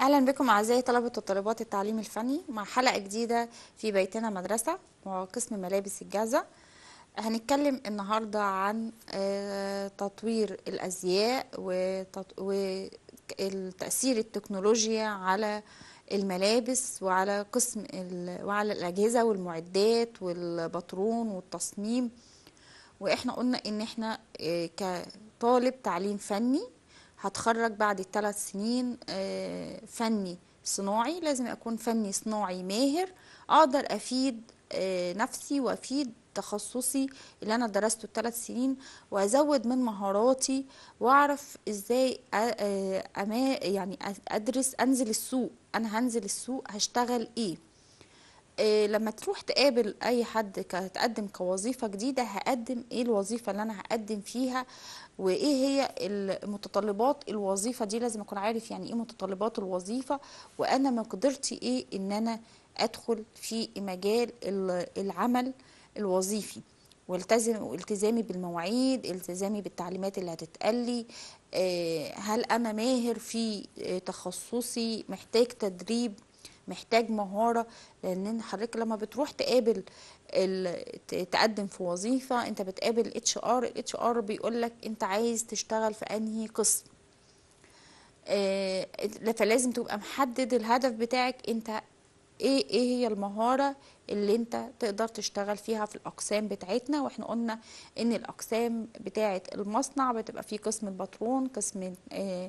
أهلا بكم أعزائي طلبة وطالبات التعليم الفني مع حلقة جديدة في بيتنا مدرسة وقسم ملابس الجازة هنتكلم النهاردة عن آه، تطوير الأزياء وتط- وتأثير التكنولوجيا على الملابس وعلى قسم ال- وعلى الأجهزة والمعدات والبطرون والتصميم واحنا قلنا ان احنا آه، كطالب تعليم فني هتخرج بعد الثلاث سنين آه، فني صناعي لازم اكون فني صناعي ماهر اقدر افيد آه، نفسي وافيد تخصصي اللي انا درسته الثلاث سنين وازود من مهاراتي واعرف ازاي أ- آه، أما يعني ادرس انزل السوق انا هنزل السوق هشتغل ايه إيه لما تروح تقابل اي حد ك- تقدم كوظيفة جديدة هقدم ايه الوظيفة اللي انا هقدم فيها وايه هي المتطلبات الوظيفة دي لازم اكون عارف يعني ايه متطلبات الوظيفة وانا مقدرتي ايه ان انا ادخل في مجال ال- العمل الوظيفي والتزم والتزامي بالمواعيد التزامي بالتعليمات اللي هتتقلي آه، هل انا ماهر في آه، تخصصي محتاج تدريب محتاج مهارة لان حضرتك لما بتروح تقابل ال- ت- تقدم في وظيفة انت بتقابل اتش ار الاتش ار بيقول لك انت عايز تشتغل في انهي قسم آه، فلازم تبقى محدد الهدف بتاعك انت ايه ايه هي المهارة اللي انت تقدر تشتغل فيها في الاقسام بتاعتنا واحنا قلنا ان الاقسام بتاعة المصنع بتبقى في قسم الباترون قسم آه،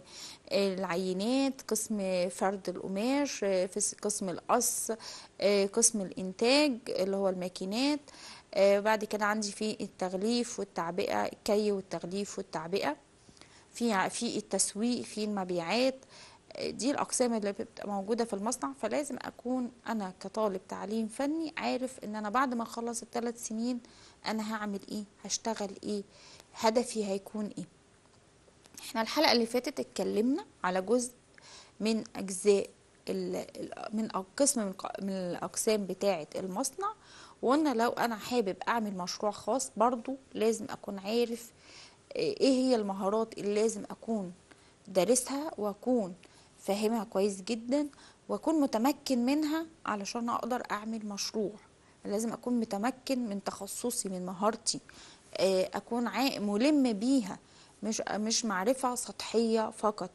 العينات قسم فرد القماش آه، في قسم القص آه، قسم الانتاج اللي هو الماكينات آه، بعد كده عندي في التغليف والتعبئة الكي والتغليف والتعبئة في في التسويق في المبيعات دي الأقسام اللي بتبقى موجودة في المصنع فلازم أكون أنا كطالب تعليم فني عارف إن أنا بعد ما أخلص الثلاث سنين أنا هعمل إيه هشتغل إيه هدفي هيكون إيه احنا الحلقة اللي فاتت اتكلمنا على جزء من أجزاء ال- ال- من أ- قسم من ق- من الأقسام بتاعة المصنع وقلنا لو أنا حابب أعمل مشروع خاص برضو لازم أكون عارف ايه هي المهارات اللي لازم اكون دارسها واكون فاهمها كويس جدا واكون متمكن منها علشان اقدر اعمل مشروع لازم اكون متمكن من تخصصي من مهارتي آه، اكون عا- ملم بيها مش مش معرفة سطحية فقط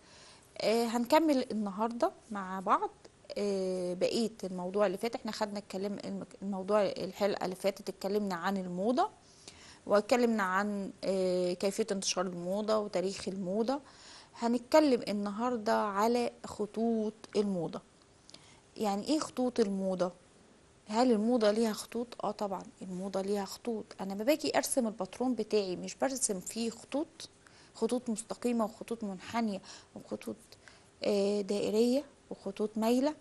آه، هنكمل النهارده مع بعض آه، بقيه الموضوع اللي فات احنا خدنا الكلام المك- الموضوع الحلقه اللي فاتت اتكلمنا عن الموضه واتكلمنا عن آه، كيفيه انتشار الموضه وتاريخ الموضه هنتكلم النهارده على خطوط الموضه يعني ايه خطوط الموضه هل الموضة ليها خطوط؟ اه طبعا الموضة ليها خطوط انا لما باجي ارسم الباترون بتاعي مش برسم فيه خطوط خطوط مستقيمة وخطوط منحنية وخطوط آه، دائرية وخطوط مايلة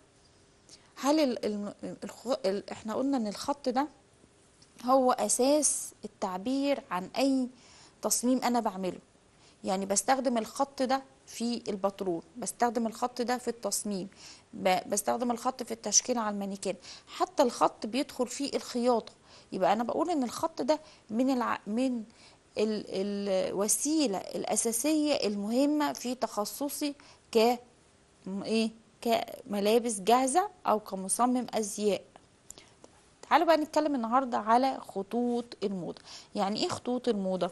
هل ال ال الخ... ال احنا قلنا ان الخط ده هو اساس التعبير عن اي تصميم انا بعمله يعني بستخدم الخط ده في الباترون بستخدم الخط ده في التصميم ب- بستخدم الخط في التشكيل على المانيكان حتى الخط بيدخل فيه الخياطة يبقى انا بقول ان الخط ده من الع... من ال... الوسيلة الأساسية المهمة في تخصصي ك م- ايه كملابس جاهزة او كمصمم ازياء تعالوا بقى نتكلم النهارده على خطوط الموضة يعني ايه خطوط الموضة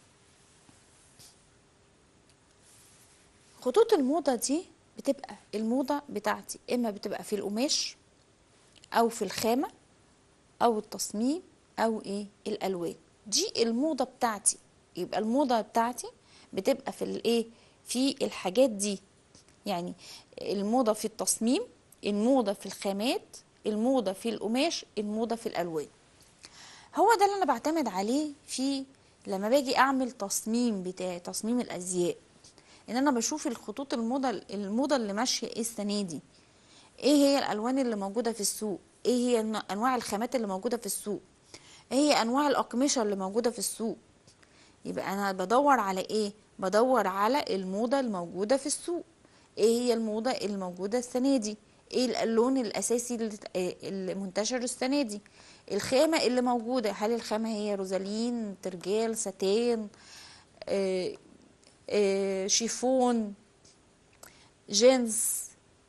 خطوط الموضة دي بتبقى الموضة بتاعتي اما بتبقى في القماش او في الخامة او التصميم او ايه الالوان دي الموضة بتاعتي يبقى الموضة بتاعتي بتبقى في الايه في الحاجات دي يعني الموضة في التصميم الموضة في الخامات الموضة في القماش الموضة في الالوان هو ده اللي انا بعتمد عليه في لما باجي اعمل تصميم بتاعي تصميم الازياء ان انا بشوف الخطوط الموضه الموضه اللي ماشيه ايه السنه دي ايه هي الالوان اللي موجوده في السوق ايه هي الن- انواع الخامات اللي موجوده في السوق ايه هي انواع الاقمشه اللي موجوده في السوق يبقى انا بدور على ايه بدور على الموضه الموجوده في السوق ايه هي الموضه الموجوده السنه دي ايه اللون الاساسي اللي ت- آه المنتشر السنه دي الخامه اللي موجوده هل الخامه هي روزالين ترجال ستان آه، آه، شيفون جينز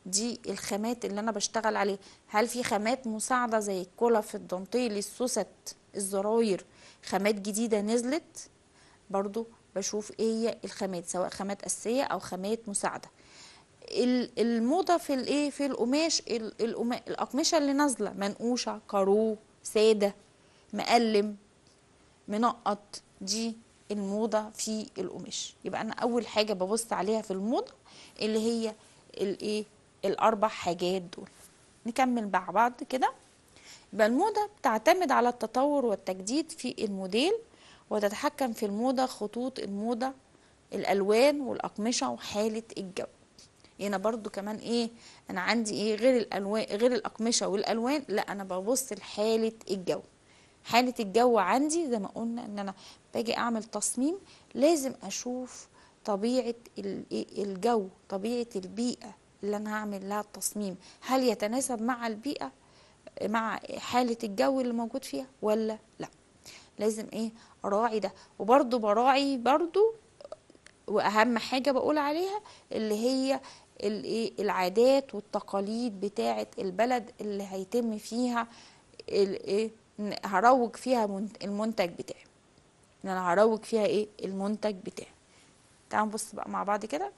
دي الخامات اللي انا بشتغل عليها هل في خامات مساعده زي الكلف الدانتيل السوست الزراير خامات جديده نزلت برضو بشوف ايه هي الخامات سواء خامات اساسيه او خامات مساعده ال- الموضه في الايه في القماش ال- القما- الاقمشه اللي نازله منقوشه كارو ساده مقلم منقط دي الموضه في القماش يبقى انا اول حاجه ببص عليها في الموضه اللي هي الايه الاربع حاجات دول نكمل مع بعض كده يبقى الموضه بتعتمد على التطور والتجديد في الموديل وتتحكم في الموضه خطوط الموضه الالوان والاقمشه وحاله الجو هنا برضو كمان ايه انا عندي ايه غير الالوان غير الاقمشه والالوان لا انا ببص لحاله الجو حاله الجو عندي زي ما قلنا ان انا باجي اعمل تصميم لازم اشوف طبيعه ال- إيه الجو طبيعه البيئه اللي انا هعمل لها التصميم هل يتناسب مع البيئه مع حاله الجو اللي موجود فيها ولا لا لازم ايه اراعي ده وبرضو براعي برضو واهم حاجه بقول عليها اللي هي الايه العادات والتقاليد بتاعه البلد اللي هيتم فيها الايه إن هروج فيها منت- المنتج بتاعي ان انا هروج فيها ايه المنتج بتاعي تعالوا نبص بقى مع بعض كده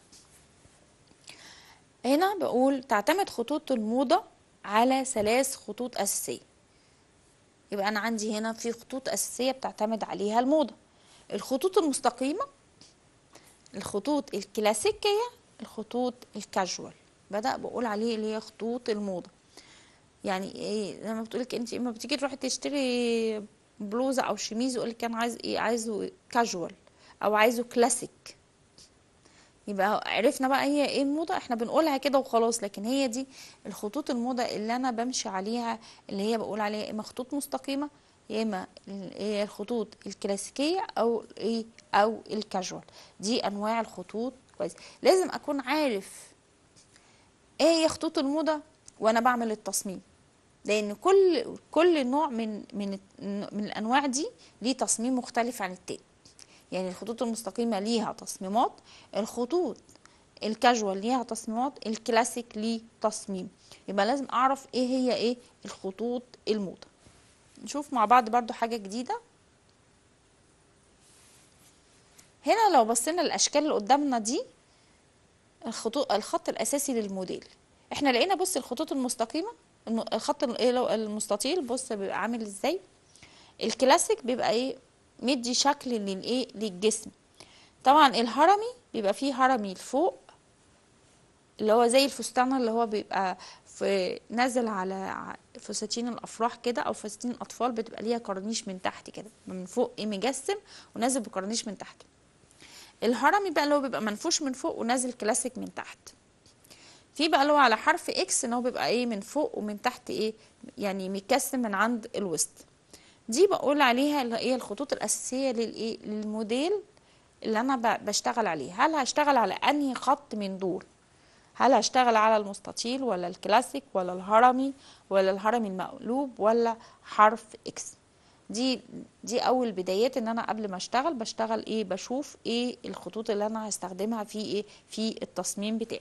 هنا بقول تعتمد خطوط الموضة على ثلاث خطوط أساسية يبقى أنا عندي هنا في خطوط أساسية بتعتمد عليها الموضة الخطوط المستقيمة الخطوط الكلاسيكية الخطوط الكاجوال بدأ بقول عليه اللي هي خطوط الموضة يعني ايه لما بتقولك انت اما بتيجي تروحي تشتري بلوزة او شميز يقولك انا عايز ايه عايزه كاجوال او عايزه كلاسيك يبقى عرفنا بقى هي ايه الموضة احنا بنقولها كده وخلاص لكن هي دي الخطوط الموضة اللي انا بمشي عليها اللي هي بقول عليها يا اما خطوط مستقيمة يا اما ال- هي الخطوط الكلاسيكية او ايه او الكاجوال دي انواع الخطوط كويس لازم اكون عارف ايه هي خطوط الموضة وانا بعمل التصميم لان كل كل نوع من من من الانواع دي ليه تصميم مختلف عن التاني يعني الخطوط المستقيمة ليها تصميمات الخطوط الكاجوال ليها تصميمات الكلاسيك ليه تصميم يبقى لازم اعرف ايه هي ايه الخطوط الموضة نشوف مع بعض برضو حاجة جديدة هنا لو بصينا الاشكال اللي قدامنا دي الخطوط الخط الاساسي للموديل احنا لقينا بص الخطوط المستقيمة الم- الخط ال- إيه لو- المستطيل بص بيبقى عامل ازاي الكلاسيك بيبقى ايه مدي شكل للايه للجسم طبعا الهرمي بيبقى فيه هرمي لفوق اللي هو زي الفستان اللي هو بيبقى في نازل على ع- فساتين الافراح كده او فساتين الاطفال بتبقى ليها كورنيش من تحت كده من فوق ايه مجسم ونازل بكورنيش من تحت الهرمي بقى اللي هو بيبقى منفوش من فوق ونازل كلاسيك من تحت في بقى اللي هو على حرف اكس ان هو بيبقى ايه من فوق ومن تحت ايه يعني متكسم من عند الوسط دي بقول عليها اللي هي الخطوط الاساسيه للايه للموديل اللي انا ب- بشتغل عليه هل هشتغل على انهي خط من دول هل هشتغل على المستطيل ولا الكلاسيك ولا الهرمي ولا الهرمي المقلوب ولا حرف اكس دي دي اول بدايات ان انا قبل ما اشتغل بشتغل ايه بشوف ايه الخطوط اللي انا هستخدمها في ايه في التصميم بتاعي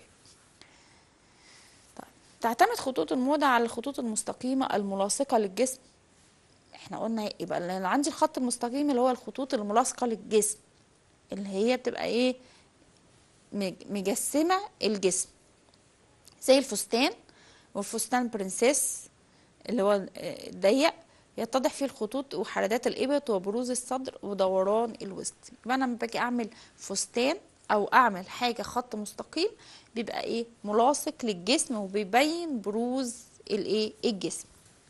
طيب. تعتمد خطوط الموضة على الخطوط المستقيمة الملاصقة للجسم احنا قلنا يبقى اللي عندي الخط المستقيم اللي هو الخطوط الملاصقة للجسم اللي هي بتبقى ايه مج- مجسمة الجسم زي الفستان والفستان برنسيس اللي هو آه، ضيق يتضح فيه الخطوط وحردات الإبط وبروز الصدر ودوران الوسط يبقى أنا لما باجي أعمل فستان أو أعمل حاجة خط مستقيم بيبقى إيه ملاصق للجسم وبيبين بروز الإيه الجسم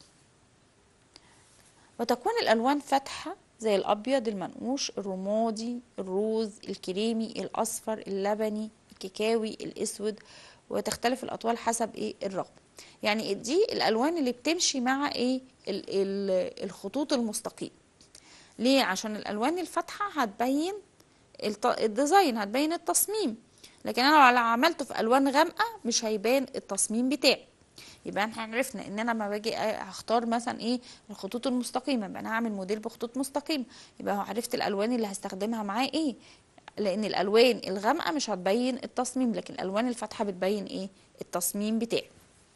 وتكون الألوان فاتحة زي الأبيض المنقوش الرمادي الروز الكريمي الأصفر اللبني الكيكاوي الأسود وتختلف الأطوال حسب إيه الرغبة يعني دي الألوان اللي بتمشي مع إيه ال- ال- الخطوط المستقيم ليه عشان الألوان الفاتحة هتبين الت- الديزاين هتبين التصميم لكن انا لو عملته في الوان غامقه مش هيبان التصميم بتاعي يبقى احنا عرفنا ان انا لما باجي هختار مثلا ايه الخطوط المستقيمه يبقى انا هعمل موديل بخطوط مستقيمه يبقى عرفت الالوان اللي هستخدمها معاه ايه لان الالوان الغامقه مش هتبين التصميم لكن الالوان الفاتحه بتبين ايه التصميم بتاعي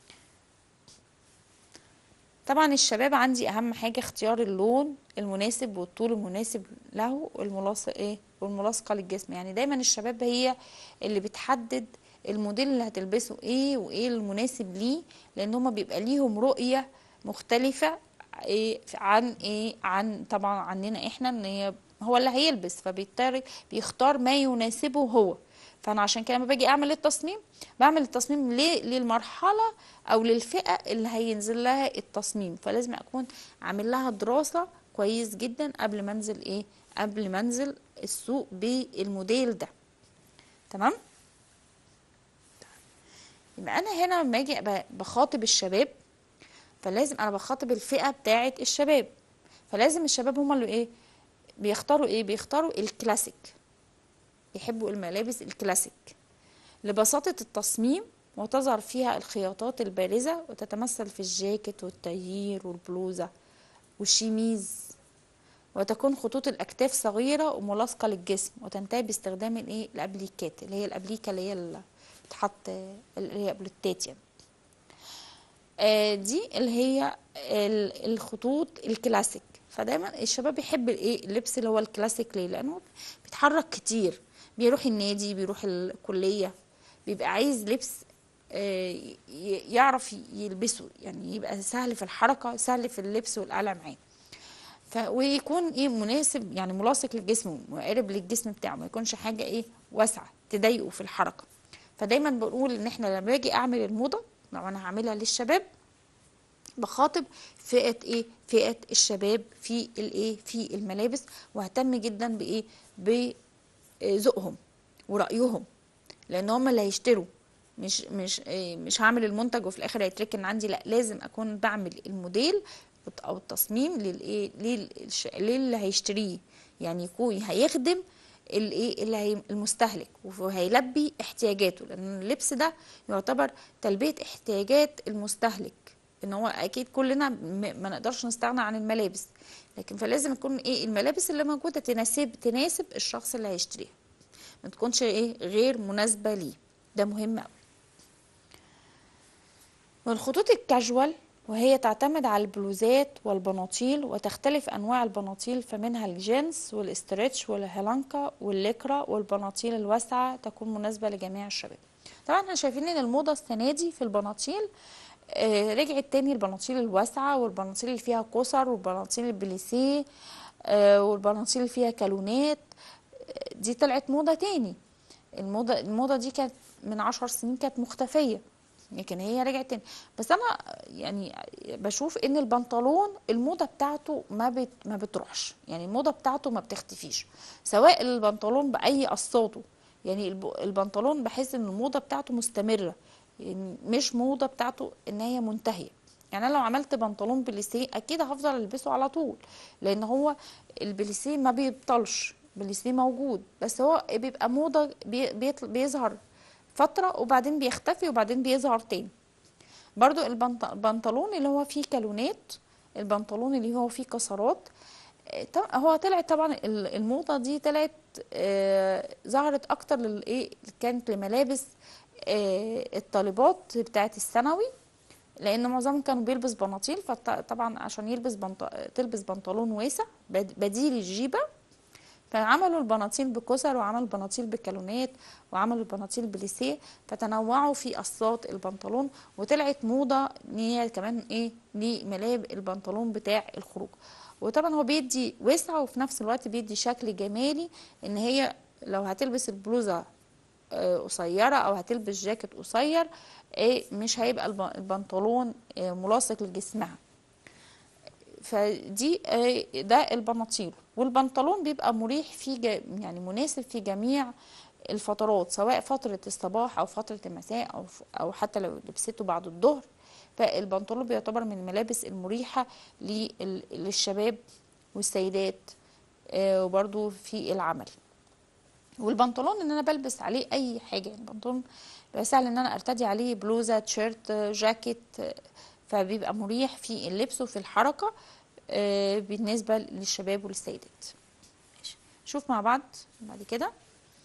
طبعا الشباب عندي اهم حاجه اختيار اللون المناسب والطول المناسب له والملاصق ايه والملاصقه للجسم يعني دايما الشباب هي اللي بتحدد الموديل اللي هتلبسه ايه وايه المناسب ليه لان هما بيبقى ليهم رؤيه مختلفه إيه عن ايه عن طبعا عننا احنا ان هي هو اللي هيلبس فبيضطر بيختار ما يناسبه هو فانا عشان كده لما باجي اعمل التصميم بعمل التصميم ليه للمرحله او للفئه اللي هينزل لها التصميم فلازم اكون عامل لها دراسه كويس جدا قبل ما انزل ايه قبل ما انزل السوق بالموديل ده تمام يبقى انا هنا لما اجي أبقى بخاطب الشباب فلازم انا بخاطب الفئه بتاعه الشباب فلازم الشباب هما اللي ايه بيختاروا ايه بيختاروا الكلاسيك يحبوا الملابس الكلاسيك لبساطة التصميم وتظهر فيها الخياطات البارزة وتتمثل في الجاكيت والتايير والبلوزة والشيميز وتكون خطوط الأكتاف صغيرة وملاصقة للجسم وتنتهي باستخدام الايه الأبليكات اللي هي الأبليكة اللي هي اللي بتحط اللي هي بلوتات يعني آه دي اللي هي ال- الخطوط الكلاسيك فدايما الشباب يحب الايه اللبس اللي هو الكلاسيك ليه لانه بيتحرك كتير بيروح النادي بيروح الكليه بيبقى عايز لبس آه، ي- يعرف يلبسه يعني يبقى سهل في الحركه سهل في اللبس والقلع معاه ف ويكون ايه مناسب يعني ملاصق للجسم وقارب للجسم بتاعه ما يكونش حاجه ايه واسعه تضايقه في الحركه فدايما بنقول ان احنا لما باجي اعمل الموضه لو انا هعملها للشباب بخاطب فئة ايه فئة الشباب في الايه في الملابس واهتم جدا بايه بذوقهم ورأيهم لان هم اللي هيشتروا مش مش إيه مش هعمل المنتج وفي الاخر هيتركن عندي لا لازم اكون بعمل الموديل او التصميم للايه للش- للي هيشتريه يعني يكون هيخدم الايه اللي هي المستهلك وهيلبي احتياجاته لان اللبس ده يعتبر تلبية احتياجات المستهلك ان هو اكيد كلنا م- ما نقدرش نستغنى عن الملابس لكن فلازم يكون ايه الملابس اللي موجوده تناسب تناسب الشخص اللي هيشتريها ما تكونش ايه غير مناسبه ليه ده مهم قوي والخطوط الكاجوال وهي تعتمد على البلوزات والبناطيل وتختلف انواع البناطيل فمنها الجينز والاسترتش والهلانكا والليكرا والبناطيل الواسعه تكون مناسبه لجميع الشباب طبعا احنا شايفين ان الموضه السنه دي في البناطيل آه، رجعت تاني البناطيل الواسعة والبناطيل اللي فيها قصر والبناطيل البليسيه آه، والبناطيل اللي فيها كالونات آه، دي طلعت موضة تاني الموضة الموضة دي كانت من عشر سنين كانت مختفية لكن هي رجعت تاني بس انا يعني بشوف ان البنطلون الموضة بتاعته ما بت ما بتروحش يعني الموضة بتاعته ما بتختفيش سواء البنطلون بأي قصاته يعني الب- البنطلون بحس ان الموضة بتاعته مستمرة يعني مش موضة بتاعته ان هي منتهية يعني انا لو عملت بنطلون بليسيه اكيد هفضل البسه على طول لان هو البليسيه ما بيبطلش بليسيه موجود بس هو بيبقى موضة بي- بيطل- بيظهر فترة وبعدين بيختفي وبعدين بيظهر تاني برضو البنط- البنطلون اللي هو فيه كالونات البنطلون اللي هو فيه كسرات آه، طب- هو طلعت طبعا ال- الموضة دي طلعت آه، ظهرت اكتر للايه كانت لملابس آه، الطالبات بتاعت الثانوي لان معظمهم كانوا بيلبس بناطيل فطبعا عشان يلبس بنط... تلبس بنطلون واسع بد- بديل الجيبه فعملوا البناطيل بكسر وعملوا البناطيل بكالونات وعملوا البناطيل بليسيه فتنوعوا في قصات البنطلون وطلعت موضه ان هي كمان ايه لملاب البنطلون بتاع الخروج وطبعا هو بيدي وسع وفي نفس الوقت بيدي شكل جمالي ان هي لو هتلبس البلوزه آه، قصيره او هتلبس جاكيت قصير ايه مش هيبقى الب- البنطلون آه، ملاصق لجسمها فدي آه، ده البناطيل والبنطلون بيبقى مريح في ج- يعني مناسب في جميع الفترات سواء فترة الصباح أو فترة المساء أو ف- أو حتى لو لبسته بعد الظهر فالبنطلون بيعتبر من الملابس المريحة لل- للشباب والسيدات آه، وبرضو في العمل والبنطلون ان انا بلبس عليه اي حاجه يعني البنطلون بيبقى سهل ان انا ارتدي عليه بلوزه تيشيرت جاكيت آه، فبيبقى مريح في اللبس وفي الحركه آه، بالنسبه للشباب وللسيدات ماشي. نشوف مع بعض بعد كده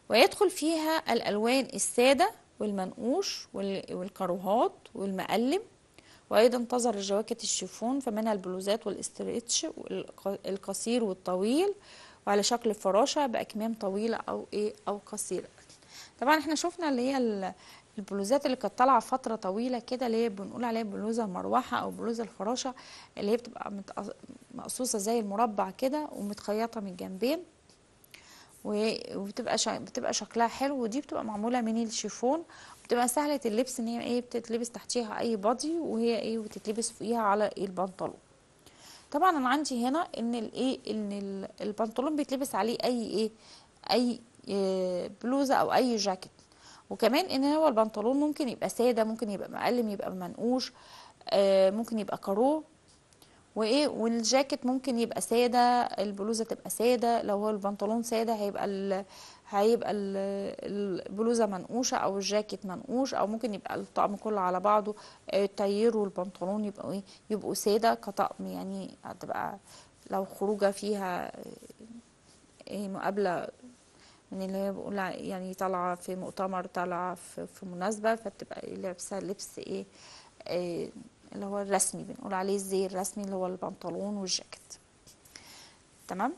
ويدخل فيها الألوان السادة والمنقوش وال- والكاروهات والمقلم وأيضا تظهر الجواكت الشيفون فمنها البلوزات والاسترتش والق- القصير والطويل وعلى شكل فراشة بأكمام طويلة أو إيه أو قصيرة طبعا احنا شفنا اللي هي ال- البلوزات اللي كانت طالعه فتره طويله كده اللي هي بنقول عليها بلوزه المروحه او بلوزه الفراشه اللي هي بتبقى متق- مقصوصه زي المربع كده ومتخيطه من الجنبين و- وبتبقى شا... بتبقى شكلها حلو ودي بتبقى معموله من الشيفون بتبقى سهله اللبس ان هي ايه بتتلبس تحتيها اي بادي وهي ايه وتتلبس فوقيها على البنطلون طبعا انا عندي هنا ان الايه ان ال- البنطلون بيتلبس عليه اي ايه اي آه، بلوزه او اي جاكيت وكمان ان هو البنطلون ممكن يبقى ساده ممكن يبقى مقلم يبقى منقوش آه، ممكن يبقى كارو وايه والجاكيت ممكن يبقى ساده البلوزه تبقى ساده لو هو البنطلون ساده هيبقى ال... هيبقى ال- البلوزه منقوشه او الجاكيت منقوش او ممكن يبقى الطقم كله على بعضه آه، التاير والبنطلون يبقوا ايه يبقوا ساده كطقم يعني هتبقى لو خروجه فيها آه، ايه مقابله من اللي هي بقول ع- يعني طالعه في مؤتمر طالعه في, في مناسبه فبتبقى لابسه لبس ايه, إيه اللي هو الرسمي بنقول عليه الزي الرسمي اللي هو البنطلون والجاكيت تمام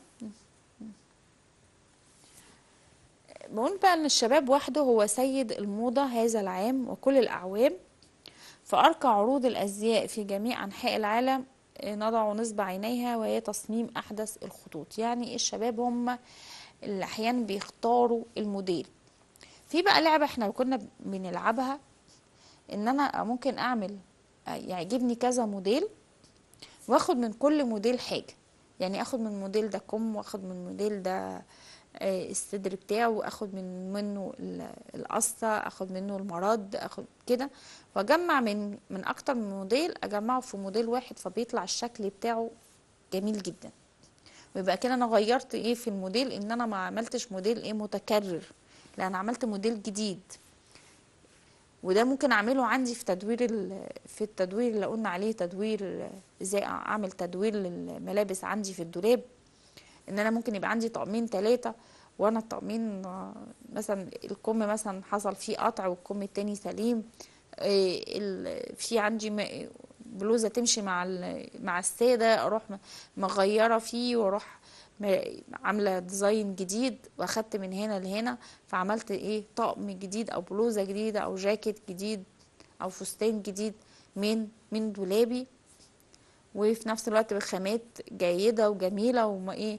بقول بقى ان الشباب وحده هو سيد الموضة هذا العام وكل الأعوام فأرقى عروض الأزياء في جميع أنحاء العالم آه، نضع نصب عينيها وهي تصميم أحدث الخطوط يعني الشباب هم اللي أحيانا بيختاروا الموديل في بقى لعبة احنا كنا بنلعبها ان انا ممكن اعمل آه، يعجبني كذا موديل واخد من كل موديل حاجة يعني اخد من الموديل ده كم واخد من الموديل ده آه، الصدر بتاعه واخد من منه ال- القصة اخد منه المرد اخد كده واجمع من من اكتر من موديل اجمعه في موديل واحد فبيطلع الشكل بتاعه جميل جدا ويبقى كده انا غيرت ايه في الموديل ان انا ما عملتش موديل ايه متكرر لا انا عملت موديل جديد وده ممكن اعمله عندي في تدوير ال- في التدوير اللي قلنا عليه تدوير ازاي اعمل تدوير للملابس عندي في الدولاب ان انا ممكن يبقى عندي طقمين ثلاثة وانا الطقمين آه، مثلا الكم مثلا حصل فيه قطع والكم التاني سليم آه، ال- في عندي م- بلوزة تمشي مع ال- مع السادة اروح م- مغيرة فيه واروح م- عاملة ديزاين جديد واخدت من هنا لهنا فعملت ايه طقم جديد او بلوزة جديدة او جاكيت جديد او فستان جديد من من دولابي وفي نفس الوقت بخامات جيدة وجميلة وما ايه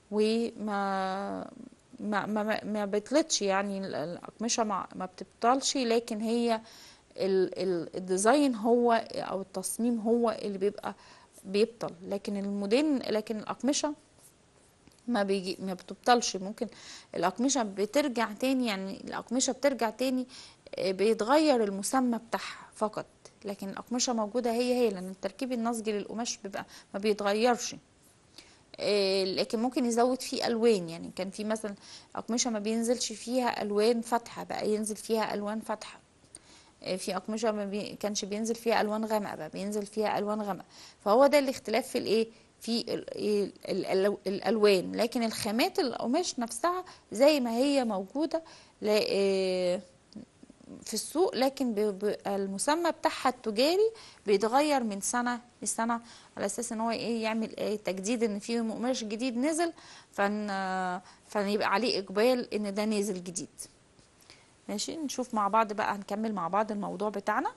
وما ما ما ما, ما بتلتش يعني ال- الأقمشة ما, ما بتبطلش لكن هي ال ال الديزاين هو او التصميم هو اللي بيبقى بيبطل لكن الموديل لكن الأقمشة ما بيجي ما بتبطلش ممكن الأقمشة بترجع تاني يعني الأقمشة بترجع تاني آه، بيتغير المسمى بتاعها فقط لكن الأقمشة موجودة هي هي لأن التركيب النسجي للقماش بيبقى ما بيتغيرش آه، لكن ممكن يزود فيه ألوان يعني كان في مثلا أقمشة ما بينزلش فيها ألوان فاتحة بقى ينزل فيها ألوان فاتحة آه، في أقمشة ما بي... كانش بينزل فيها ألوان غامقة بقى بينزل فيها ألوان غامقة فهو ده الاختلاف في الإيه في ال... ال... ال... الألوان لكن الخامات القماش نفسها زي ما هي موجودة لا... آه، في السوق لكن بيبقى المسمى بتاعها التجاري بيتغير من سنة لسنة على اساس ان هو ايه يعمل ايه تجديد ان في قماش جديد نزل فن فيبقى عليه اقبال ان ده نازل جديد ماشي نشوف مع بعض بقى هنكمل مع بعض الموضوع بتاعنا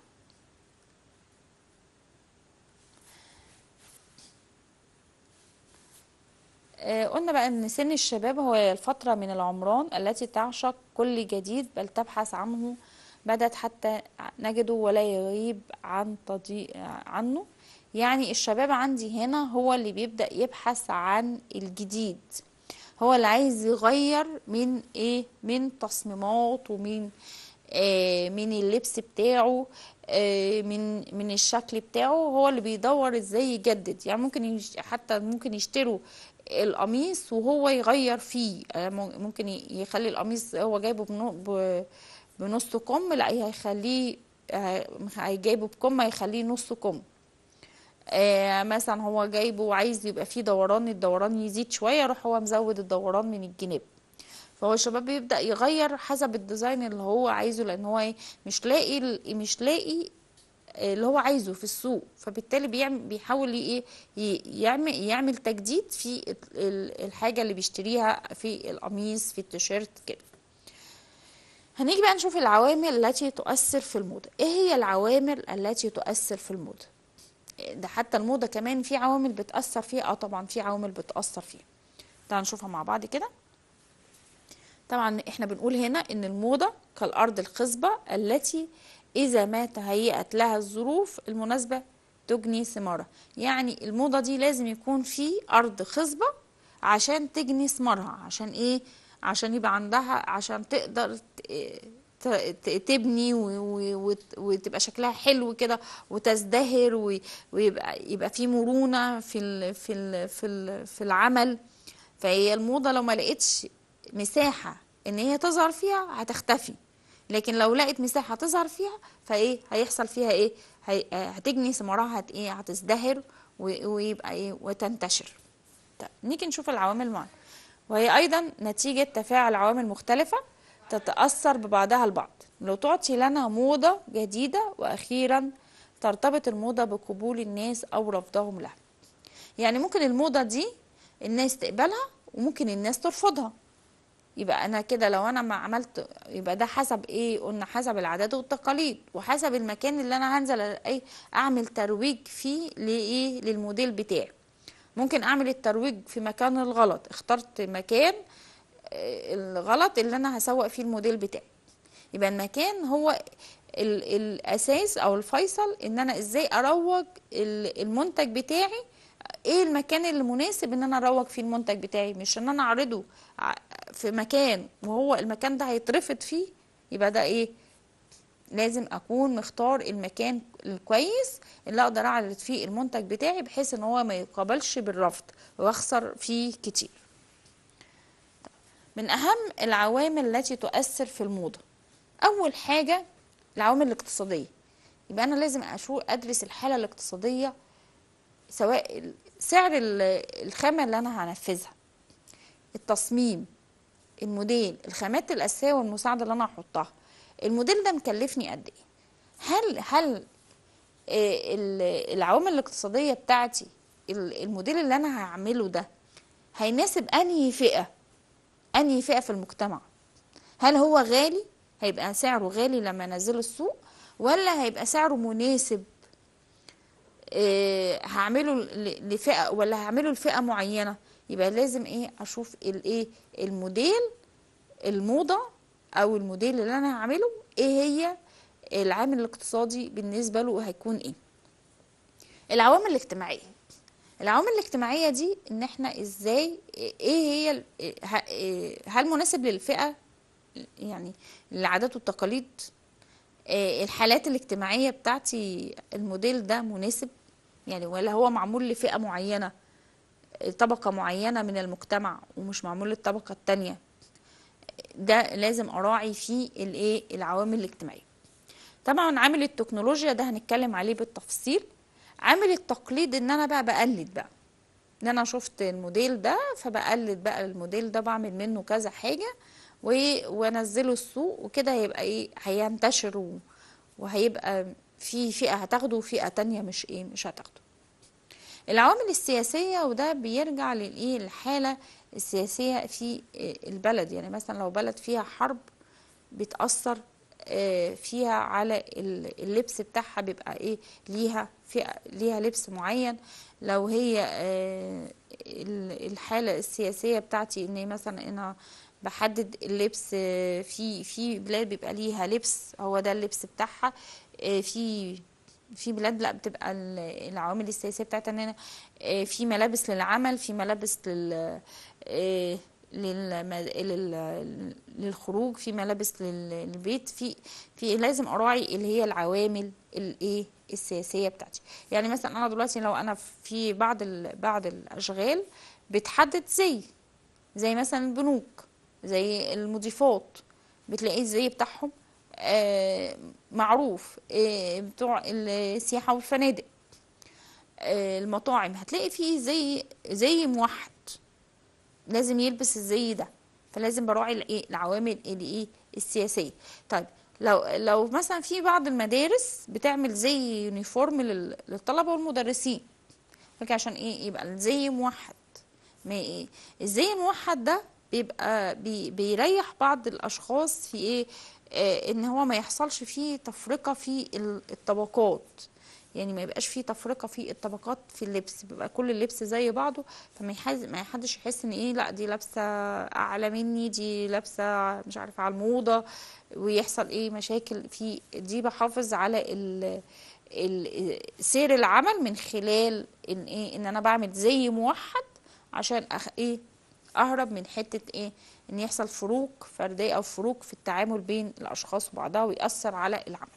آه، قلنا بقى ان سن الشباب هو الفترة من العمران التي تعشق كل جديد بل تبحث عنه بدت حتى نجده ولا يغيب عن تضييع عنه يعني الشباب عندي هنا هو اللي بيبدأ يبحث عن الجديد هو اللي عايز يغير من ايه من تصميمات ومن آه من اللبس بتاعه آه من من الشكل بتاعه هو اللي بيدور ازاي يجدد يعني ممكن يش حتى ممكن يشتروا القميص وهو يغير فيه آه ممكن يخلي القميص هو جايبه بنو- ب- بنص كم لا هيخليه هيجايبه بكم هيخليه نص كم آه مثلا هو جايبه وعايز يبقى فيه دوران الدوران يزيد شوية يروح هو مزود الدوران من الجناب فهو الشباب بيبدأ يغير حسب الديزاين اللي هو عايزه لان هو ايه مش لاقي ال- مش لاقي اللي هو عايزه في السوق فبالتالي بيعمل بيحاول ايه ي- يعمل يعمل تجديد في ال- ال- الحاجة اللي بيشتريها في القميص في التيشيرت كده هنيجي بقى نشوف العوامل التي تؤثر في الموضة ايه هي العوامل التي تؤثر في الموضة ده حتى الموضة كمان في عوامل بتأثر فيها اه طبعا في عوامل بتأثر فيها تعالوا نشوفها مع بعض كده طبعا احنا بنقول هنا ان الموضة كالأرض الخصبة التي إذا ما تهيأت لها الظروف المناسبة تجني ثمارها يعني الموضة دي لازم يكون في أرض خصبة عشان تجني ثمارها عشان إيه عشان يبقى عندها عشان تقدر ت- ت- ت- تبني و- و- وت- وتبقى شكلها حلو كده وتزدهر و- ويبقى يبقى في مرونة في ال في ال في ال في العمل فهي الموضة لو ما لقيتش مساحة ان هي تظهر فيها هتختفي لكن لو لقت مساحة تظهر فيها فايه هيحصل فيها ايه هي آه، هتجني ثمارها هت ايه هتزدهر و- ويبقى ايه وتنتشر طيب نيجي نشوف العوامل معا وهي ايضا نتيجة تفاعل عوامل مختلفة تتأثر ببعضها البعض لو تعطي لنا موضة جديدة واخيرا ترتبط الموضة بقبول الناس او رفضهم لها يعني ممكن الموضة دي الناس تقبلها وممكن الناس ترفضها يبقى انا كده لو انا ما عملت يبقى ده حسب ايه قلنا حسب العادات والتقاليد وحسب المكان اللي انا هنزل ايه اعمل ترويج فيه لايه للموديل بتاعي ممكن اعمل الترويج في مكان الغلط اخترت مكان آه، الغلط اللي انا هسوق فيه الموديل بتاعي يبقى المكان هو ال- الاساس او الفيصل ان انا ازاي اروج ال- المنتج بتاعي ايه المكان اللي مناسب ان انا اروج فيه المنتج بتاعي مش ان انا اعرضه ع- في مكان وهو المكان ده هيترفض فيه يبقى ده ايه لازم اكون مختار المكان الكويس اللي اقدر اعرض فيه المنتج بتاعي بحيث ان هو ما يقابلش بالرفض واخسر فيه كتير من اهم العوامل التي تؤثر في الموضة اول حاجة العوامل الاقتصادية يبقى انا لازم اشوف ادرس الحالة الاقتصادية سواء ال- سعر ال- الخامة اللي انا هنفذها التصميم الموديل الخامات الاساسيه والمساعده اللي انا هحطها الموديل ده مكلفني قد ايه هل هل آه، ال- العوامل الاقتصاديه بتاعتي ال- الموديل اللي انا هعمله ده هيناسب انهي فئه انهي فئه في المجتمع هل هو غالي هيبقى سعره غالي لما انزله السوق ولا هيبقى سعره مناسب إيه هعمله ل- لفئة ولا هعمله لفئة معينة يبقى لازم ايه اشوف الايه الموديل الموضة او الموديل اللي انا هعمله ايه هي العامل الاقتصادي بالنسبة له هيكون ايه العوامل الاجتماعية العوامل الاجتماعية دي ان احنا ازاي ايه هي ال- ه- إيه- هل مناسب للفئة يعني العادات والتقاليد آه، الحالات الاجتماعية بتاعتي الموديل ده مناسب يعني ولا هو معمول لفئة معينة آه، طبقة معينة من المجتمع ومش معمول للطبقة التانية ده لازم أراعي فيه الايه العوامل الاجتماعية طبعا عامل التكنولوجيا ده هنتكلم عليه بالتفصيل عامل التقليد ان انا بقى بقلد بقى ان انا شفت الموديل ده فبقلد بقى الموديل ده بعمل منه كذا حاجة و- وانزله السوق وكده هيبقى ايه هينتشر و- وهيبقى في فئة هتاخده وفئة تانية مش ايه مش هتاخده العوامل السياسية وده بيرجع للايه الحالة السياسية في البلد يعني مثلا لو بلد فيها حرب بتأثر آه، فيها على ال- اللبس بتاعها بيبقى ايه ليها فئة ليها لبس معين لو هي آه، ال- الحالة السياسية بتاعتي ان مثلا انا بحدد اللبس آه، في في بلاد بيبقى ليها لبس هو ده اللبس بتاعها آه، في في بلاد لا بتبقى ال- العوامل السياسية بتاعتها ان انا آه، في ملابس للعمل في ملابس لل آه، للم- لل- للخروج في ملابس لل- للبيت في في لازم اراعي اللي هي العوامل الايه السياسيه بتاعتي يعني مثلا انا دلوقتي لو انا في بعض ال- بعض الاشغال بتحدد زي زي مثلا البنوك زي المضيفات بتلاقي الزي بتاعهم آه، معروف آه، بتوع السياحه والفنادق آه، المطاعم هتلاقي فيه زي زي موحد لازم يلبس الزي ده فلازم براعي الايه العوامل الايه السياسيه طيب لو لو مثلا في بعض المدارس بتعمل زي يونيفورم لل- للطلبه والمدرسين فكده عشان ايه يبقى الزي موحد ما ايه الزي الموحد ده بيبقى بي بيريح بعض الاشخاص في ايه آه ان هو ما يحصلش فيه تفرقه في ال- الطبقات يعني ما يبقاش فيه تفرقه في الطبقات في اللبس بيبقى كل اللبس زي بعضه فما يحز ما حدش يحس ان ايه لا دي لابسه اعلى مني دي لابسه مش عارفه على الموضه ويحصل ايه مشاكل في دي بحافظ على ال ال- سير العمل من خلال ان ايه ان انا بعمل زي موحد عشان أخ ايه اهرب من حته ايه ان يحصل فروق فرديه او فروق في التعامل بين الاشخاص وبعضها ويأثر على العمل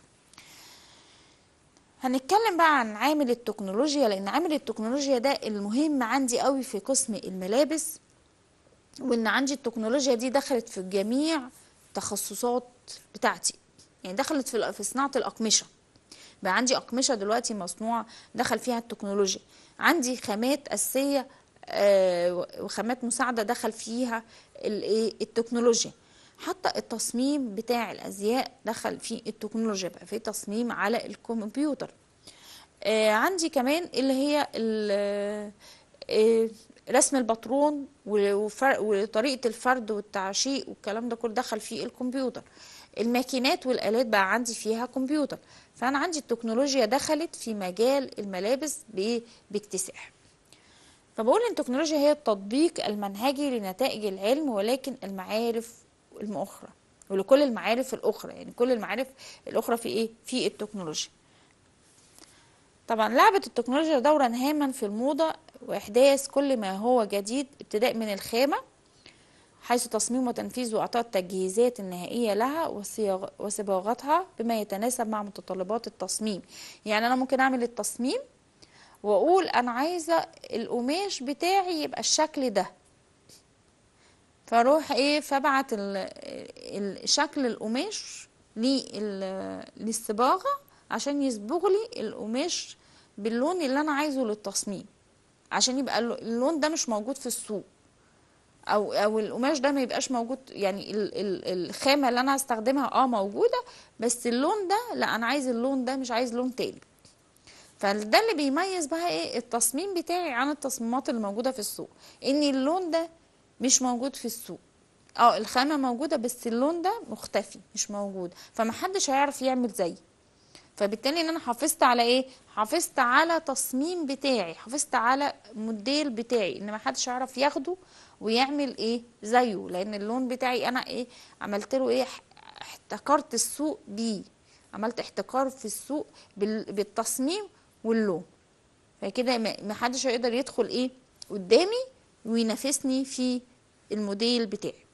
هنتكلم بقى عن عامل التكنولوجيا لان عامل التكنولوجيا ده المهم عندي قوي في قسم الملابس وان عندي التكنولوجيا دي دخلت في جميع التخصصات بتاعتي يعني دخلت في في صناعه الاقمشه بقى عندي اقمشه دلوقتي مصنوعه دخل فيها التكنولوجيا عندي خامات اساسيه آه، وخامات مساعده دخل فيها الايه التكنولوجيا حتى التصميم بتاع الازياء دخل فيه التكنولوجيا بقى في تصميم على الكمبيوتر آه، عندي كمان اللي هي ال- آه، رسم الباترون و- وفر- وطريقة الفرد والتعشيق والكلام ده كله دخل فيه الكمبيوتر الماكينات والآلات بقى عندي فيها كمبيوتر فأنا عندي التكنولوجيا دخلت في مجال الملابس ب- باكتساح فبقول ان التكنولوجيا هي التطبيق المنهجي لنتائج العلم ولكن المعارف الأخرى ولكل المعارف الأخرى يعني كل المعارف الأخرى في إيه؟ في التكنولوجيا طبعا لعبت التكنولوجيا دورا هاما في الموضة وإحداث كل ما هو جديد ابتداء من الخامة حيث تصميم وتنفيذ وإعطاء التجهيزات النهائية لها وصياغ- وصباغتها بما يتناسب مع متطلبات التصميم يعني أنا ممكن أعمل التصميم وأقول أنا عايزة القماش بتاعي يبقى الشكل ده فاروح ايه فابعت ال- ال- شكل القماش لل- للصباغه عشان يصبغ لي القماش باللون اللي انا عايزه للتصميم عشان يبقى الل- اللون ده مش موجود في السوق او او القماش ده ما يبقاش موجود يعني ال ال الخامه اللي انا هستخدمها اه موجوده بس اللون ده لا انا عايز اللون ده مش عايز لون تاني فده اللي بيميز بقى ايه التصميم بتاعي عن التصميمات اللي موجوده في السوق ان اللون ده مش موجود في السوق اه الخامه موجوده بس اللون ده مختفي مش موجود فمحدش هيعرف يعمل زي فبالتالي ان انا حافظت على ايه حافظت على تصميم بتاعي حافظت على موديل بتاعي ان محدش يعرف ياخده ويعمل ايه زيه لان اللون بتاعي انا ايه عملت له ايه ح- احتكرت السوق بيه عملت احتكار في السوق بال- بالتصميم واللون فكده ما ما حدش هيقدر يدخل ايه قدامي وينافسني في الموديل بتاعي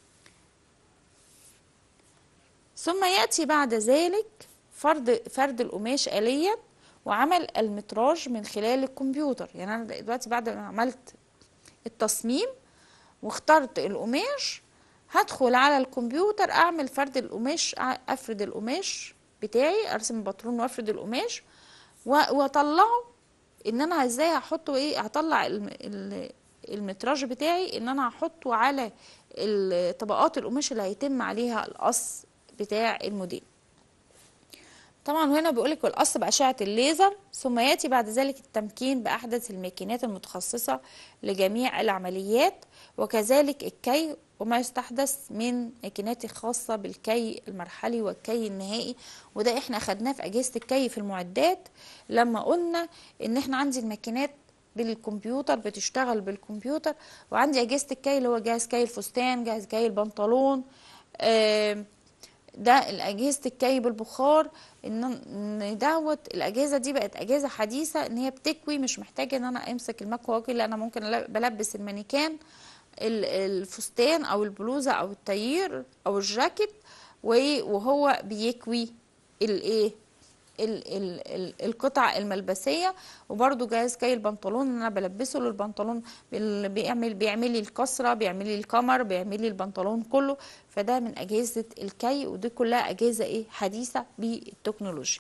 ثم يأتي بعد ذلك فرد فرد القماش آليا وعمل المتراج من خلال الكمبيوتر يعني أنا دلوقتي بعد ما عملت التصميم واخترت القماش هدخل على الكمبيوتر اعمل فرد القماش أع- افرد القماش بتاعي ارسم الباترون وافرد القماش و- واطلعه ان انا ازاي هحطه ايه هطلع الم- ال- المتراج بتاعي ان انا هحطه على ال- طبقات القماش اللي هيتم عليها القص بتاع الموديل طبعا هنا بيقولك القص بأشعة الليزر ثم يأتي بعد ذلك التمكين بأحدث الماكينات المتخصصة لجميع العمليات وكذلك الكي وما يستحدث من ماكينات خاصة بالكي المرحلي والكي النهائي وده احنا اخدناه في أجهزة الكي في المعدات لما قلنا ان احنا عندي الماكينات بالكمبيوتر بتشتغل بالكمبيوتر وعندي أجهزة الكي اللي هو جهاز كي الفستان جهاز كي البنطلون آم، ده الاجهزه الكي بالبخار ان إن دوت الاجهزه دي بقت اجهزه حديثه ان هي بتكوي مش محتاجه ان انا امسك المكوى واجي لا انا ممكن أل- بلبس المانيكان ال- الفستان او البلوزه او التايير او الجاكيت و- وهو بيكوي الايه ال ال ال القطع الملبسيه وبرده جهاز كي البنطلون ان انا بلبسه للبنطلون بال- بيعمل بيعمل لي الكسره بيعمل لي الكمر بيعمل لي البنطلون كله فده من اجهزه الكي ودي كلها اجهزه ايه حديثه بالتكنولوجيا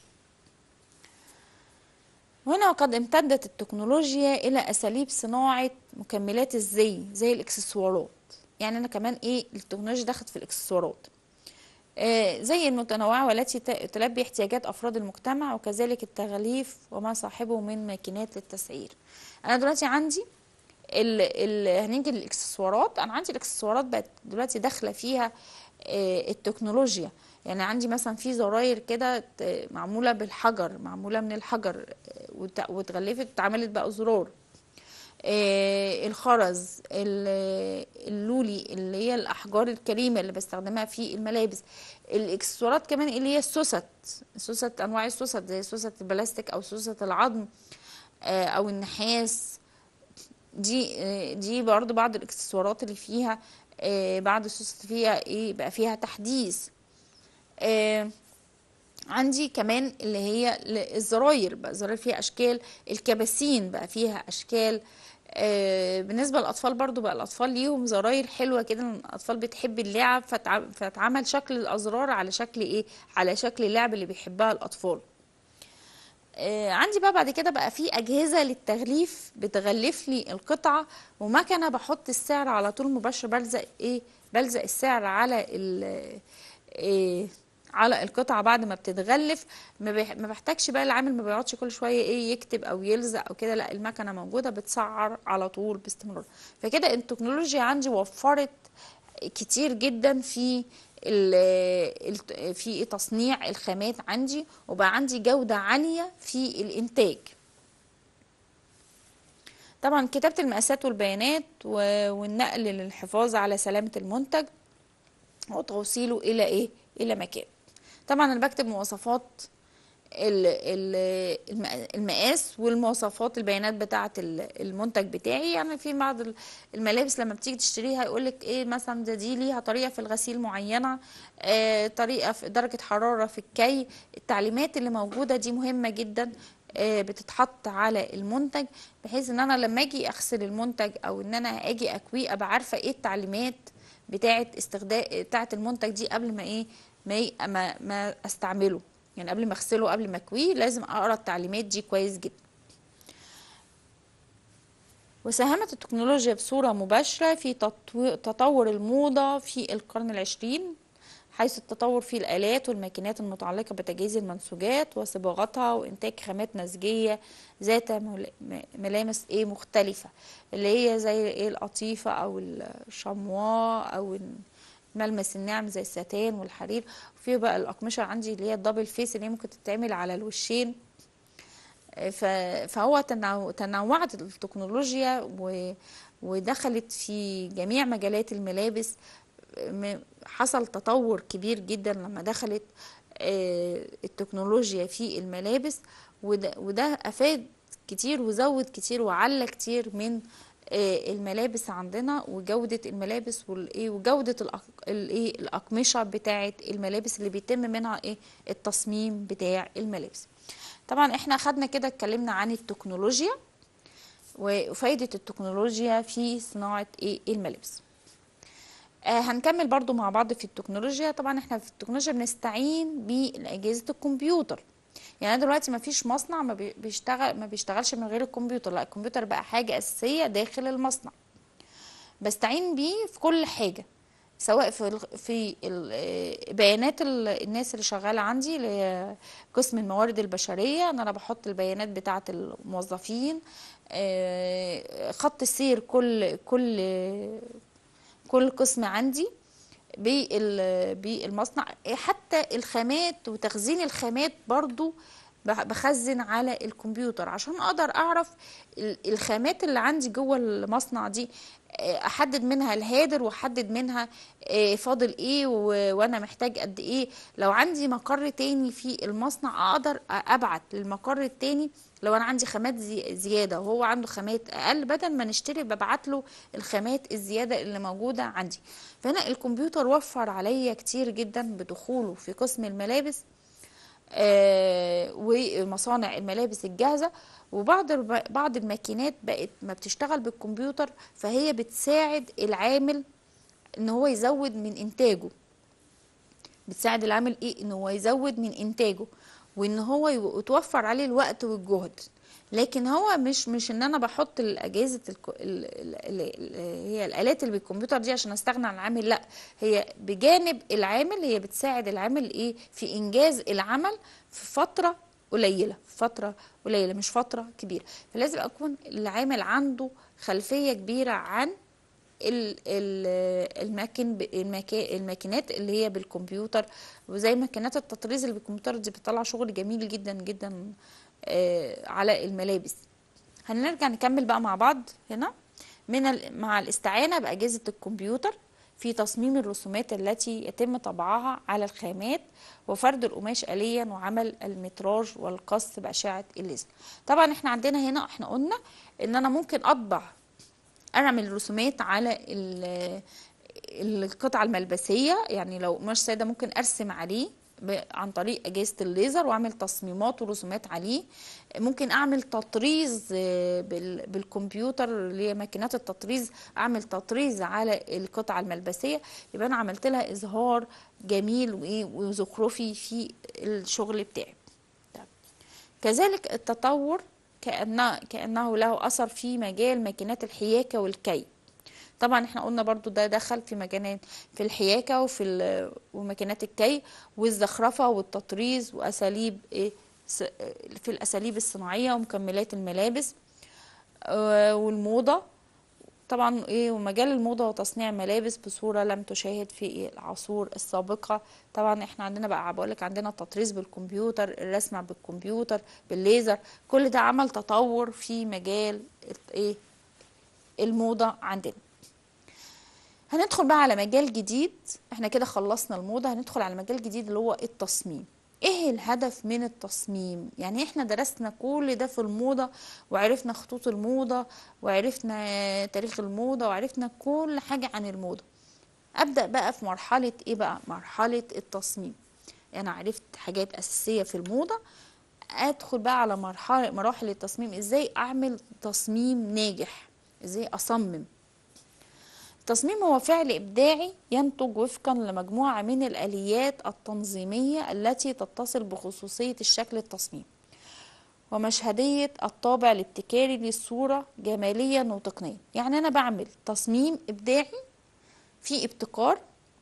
وهنا وقد امتدت التكنولوجيا الى اساليب صناعه مكملات الزي زي الاكسسوارات يعني انا كمان ايه التكنولوجيا دخلت في الاكسسوارات آه، زي المتنوعة والتي ت- تلبي احتياجات أفراد المجتمع وكذلك التغليف وما صاحبه من ماكينات للتسعير أنا دلوقتي عندي ال ال هنيجي للاكسسوارات انا عندي الاكسسوارات بقت دلوقتي داخله فيها آه، التكنولوجيا يعني عندي مثلا في زراير كده ت- معموله بالحجر معموله من الحجر آه، وت- واتغلفت اتعملت بقى زرار آه، الخرز ال- اللولي اللي هي الاحجار الكريمه اللي بستخدمها في الملابس الاكسسوارات كمان اللي هي السوست سوست انواع السوست زي سوست البلاستيك او سوست العظم آه، او النحاس دي آه، دي برضو بعض الاكسسوارات اللي فيها آه، بعض السوست فيها ايه بقى فيها تحديث آه، عندي كمان اللي هي ال- الزراير بقى الزراير فيها اشكال الكباسين بقى فيها اشكال آه، بالنسبه للاطفال برضو بقى الاطفال ليهم زراير حلوه كده لأن الاطفال بتحب اللعب فتع- فاتعمل شكل الازرار على شكل ايه على شكل اللعب اللي بيحبها الاطفال آه، عندي بقى بعد كده بقى في اجهزه للتغليف بتغلف لي القطعه ومكنه بحط السعر على طول مباشر بلزق ايه بلزق السعر على ال إيه على القطعه بعد ما بتتغلف ما بيح- ما بحتاجش بقى العامل ما بيقعدش كل شويه ايه يكتب او يلزق او كده لا المكنه موجوده بتسعر على طول باستمرار فكده التكنولوجيا عندي وفرت كتير جدا في ال- ال- في تصنيع الخامات عندي وبقى عندي جودة عالية في الإنتاج طبعا كتابة المقاسات والبيانات و- والنقل للحفاظ على سلامة المنتج وتوصيله إلى إيه؟ إلى مكان طبعا أنا بكتب مواصفات ال- ال- الم- المقاس والمواصفات البيانات بتاعه ال- المنتج بتاعي يعني في بعض ال- الملابس لما بتيجي تشتريها يقولك ايه مثلا ده دي ليها طريقه في الغسيل معينه آه طريقه في درجه حراره في الكي التعليمات اللي موجوده دي مهمه جدا آه بتتحط على المنتج بحيث ان انا لما اجي اغسل المنتج او ان انا اجي اكويه ابقى عارفه ايه التعليمات بتاعه استخدام بتاعه المنتج دي قبل ما ايه ما ي- ما, ما استعمله يعني قبل ما اغسله قبل ما اكويه لازم اقرا التعليمات دي كويس جدا وساهمت التكنولوجيا بصورة مباشرة في تطو- تطور الموضة في القرن العشرين حيث التطور في الآلات والماكينات المتعلقة بتجهيز المنسوجات وصباغتها وإنتاج خامات نسيجية ذات مل- م- ملامس إيه مختلفة اللي هي زي إيه القطيفة أو الشموا أو ملمس الناعم زي الستان والحرير وفي بقى الأقمشة عندي اللي هي الدبل فيس اللي هي ممكن تتعمل على الوشين ف- فهو تنوع- تنوعت التكنولوجيا و- ودخلت في جميع مجالات الملابس م- حصل تطور كبير جدا لما دخلت آه، التكنولوجيا في الملابس وده, وده أفاد كتير وزود كتير وعلى كتير من آه، الملابس عندنا وجودة الملابس والإيه وجودة الأق- الإيه الأقمشة بتاعة الملابس اللي بيتم منها إيه التصميم بتاع الملابس طبعا احنا خدنا كده اتكلمنا عن التكنولوجيا وفايدة التكنولوجيا في صناعة ايه الملابس آه هنكمل برضو مع بعض في التكنولوجيا طبعا احنا في التكنولوجيا بنستعين بأجهزة الكمبيوتر يعني أنا دلوقتي ما فيش مصنع ما بي- بيشتغل ما بيشتغلش من غير الكمبيوتر لا الكمبيوتر بقى حاجة أساسية داخل المصنع بستعين بيه في كل حاجة سواء في ال- في ال- آه، بيانات ال- الناس اللي شغالة عندي اللي هي قسم الموارد البشرية ان انا بحط البيانات بتاعة الموظفين آه، خط السير كل كل كل قسم عندي بال- بالمصنع حتى الخامات وتخزين الخامات برضو بخ- بخزن على الكمبيوتر عشان اقدر اعرف ال- الخامات اللي عندي جوه المصنع دي آه، احدد منها الهادر واحدد منها آه، فاضل ايه و- وانا محتاج قد ايه لو عندي مقر تاني في المصنع اقدر ابعت للمقر التاني لو انا عندي خامات زي زياده وهو عنده خامات اقل بدل ما نشتري ببعت له الخامات الزياده اللي موجوده عندي فهنا الكمبيوتر وفر عليا كتير جدا بدخوله في قسم الملابس آه، ومصانع الملابس الجاهزة وبعض الب- بعض الماكينات بقت ما بتشتغل بالكمبيوتر فهي بتساعد العامل ان هو يزود من انتاجه بتساعد العامل ايه ان هو يزود من انتاجه وان هو يو- يتوفر عليه الوقت والجهد لكن هو مش مش ان انا بحط الاجهزه الكو... ال... ال... ال... ال... هي الالات اللي بالكمبيوتر دي عشان استغنى عن العامل لا هي بجانب العامل هي بتساعد العامل ايه في انجاز العمل في فتره قليله فتره قليله مش فتره كبيره فلازم اكون العامل عنده خلفيه كبيره عن ال- ال- الماكن الماكا- الماكينات اللي هي بالكمبيوتر وزي ماكينات التطريز اللي بالكمبيوتر دي بتطلع شغل جميل جدا جدا آه، على الملابس هنرجع نكمل بقى مع بعض هنا من ال- مع الاستعانة بأجهزة الكمبيوتر في تصميم الرسومات التي يتم طبعها على الخامات وفرد القماش آليا وعمل المتراج والقص بأشعة الليزر طبعا احنا عندنا هنا احنا قلنا ان انا ممكن اطبع اعمل رسومات على ال- القطعة الملبسية يعني لو قماش سادة ممكن ارسم عليه ب- عن طريق اجهزة الليزر واعمل تصميمات ورسومات عليه ممكن اعمل تطريز آه، بال- بالكمبيوتر اللي هي ماكينات التطريز اعمل تطريز على القطعة الملبسية يبقى انا عملت لها اظهار جميل وايه وزخرفي في الشغل بتاعي طيب. كذلك التطور كأنه, كأنه له أثر في مجال ماكينات الحياكة والكي طبعا احنا قلنا برضو ده دخل في مجالات في الحياكة وفي ال- وماكينات الكي والزخرفة والتطريز وأساليب ايه س- في الأساليب الصناعية ومكملات الملابس آه، والموضة طبعا ايه ومجال الموضة وتصنيع ملابس بصورة لم تشاهد في إيه العصور السابقة طبعا احنا عندنا بقى بقولك عندنا التطريز بالكمبيوتر الرسم بالكمبيوتر بالليزر كل ده عمل تطور في مجال الت- ايه الموضة عندنا هندخل بقى على مجال جديد احنا كده خلصنا الموضة هندخل على مجال جديد اللي هو التصميم ايه الهدف من التصميم يعني احنا درسنا كل ده في الموضة وعرفنا خطوط الموضة وعرفنا تاريخ الموضة وعرفنا كل حاجة عن الموضة ابدأ بقى في مرحلة ايه بقى مرحلة التصميم انا عرفت حاجات اساسية في الموضة ادخل بقى على مرحلة مراحل التصميم ازاي اعمل تصميم ناجح ازاي اصمم التصميم هو فعل إبداعي ينتج وفقا لمجموعة من الآليات التنظيمية التي تتصل بخصوصية الشكل التصميم ومشهدية الطابع الابتكاري للصورة جماليا وتقنيا يعني أنا بعمل تصميم إبداعي فيه ابتكار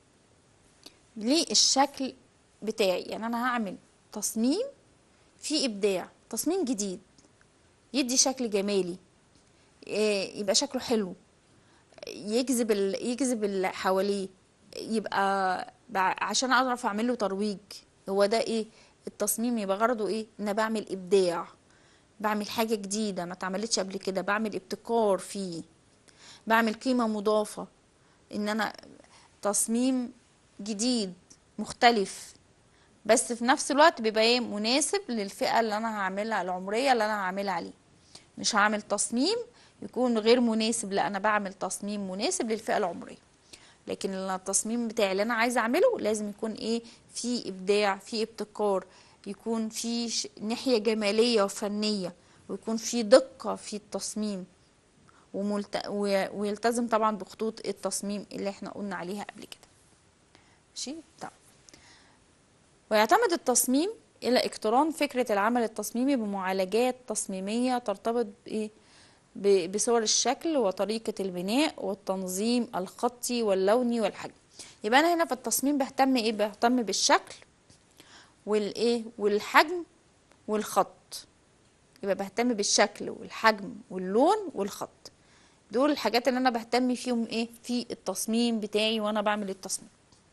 للشكل بتاعي يعني أنا هعمل تصميم فيه إبداع تصميم جديد يدي شكل جمالي إيه، يبقى شكله حلو يجذب ال... يجذب اللي حواليه يبقى بع- عشان اعرف اعمل له ترويج هو ده ايه التصميم يبقى غرضه ايه ان أنا بعمل ابداع بعمل حاجة جديدة ما اتعملتش قبل كده بعمل ابتكار فيه بعمل قيمة مضافة ان انا تصميم جديد مختلف بس في نفس الوقت بيبقى ايه مناسب للفئة اللي انا هعملها العمرية اللي انا هعملها عليه مش هعمل تصميم يكون غير مناسب لا انا بعمل تصميم مناسب للفئة العمرية لكن التصميم بتاعي اللي انا عايزه اعمله لازم يكون ايه في ابداع في ابتكار يكون في ش- ناحية جمالية وفنية ويكون في دقة في التصميم وملت... و- ويلتزم طبعا بخطوط التصميم اللي احنا قلنا عليها قبل كده ماشي طبعا ويعتمد التصميم إلى اقتران فكرة العمل التصميمي بمعالجات تصميمية ترتبط بإيه؟ ب- بصور الشكل وطريقة البناء والتنظيم الخطي واللوني والحجم يبقى أنا هنا في التصميم بهتم إيه بهتم بالشكل والإيه والحجم والخط يبقى بهتم بالشكل والحجم واللون والخط دول الحاجات اللي أنا بهتم فيهم إيه في التصميم بتاعي وأنا بعمل التصميم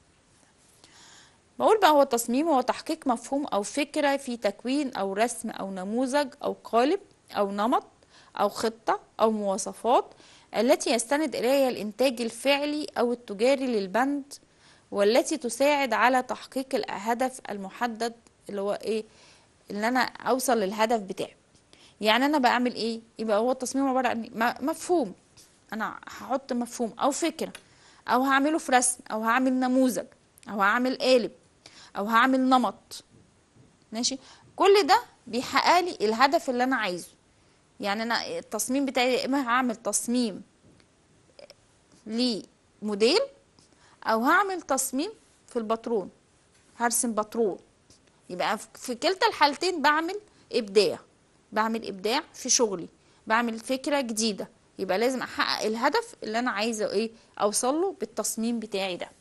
بقول بقى هو التصميم هو تحقيق مفهوم أو فكرة في تكوين أو رسم أو نموذج أو قالب أو نمط أو خطة أو مواصفات التي يستند إليها الإنتاج الفعلي أو التجاري للبند والتي تساعد على تحقيق الهدف المحدد اللي هو إيه اللي أنا أوصل للهدف بتاعي يعني أنا بعمل إيه يبقى هو التصميم عبارة عن م- مفهوم أنا هحط مفهوم أو فكرة أو هعمله في رسم أو هعمل نموذج أو هعمل قالب أو هعمل نمط ماشي كل ده بيحقق لي الهدف اللي أنا عايزه يعني انا التصميم بتاعي يا اما هعمل تصميم لموديل او هعمل تصميم في الباترون هرسم باترون يبقى في كلتا الحالتين بعمل ابداع بعمل ابداع في شغلي بعمل فكره جديده يبقى لازم احقق الهدف اللي انا عايزه ايه اوصل له بالتصميم بتاعي ده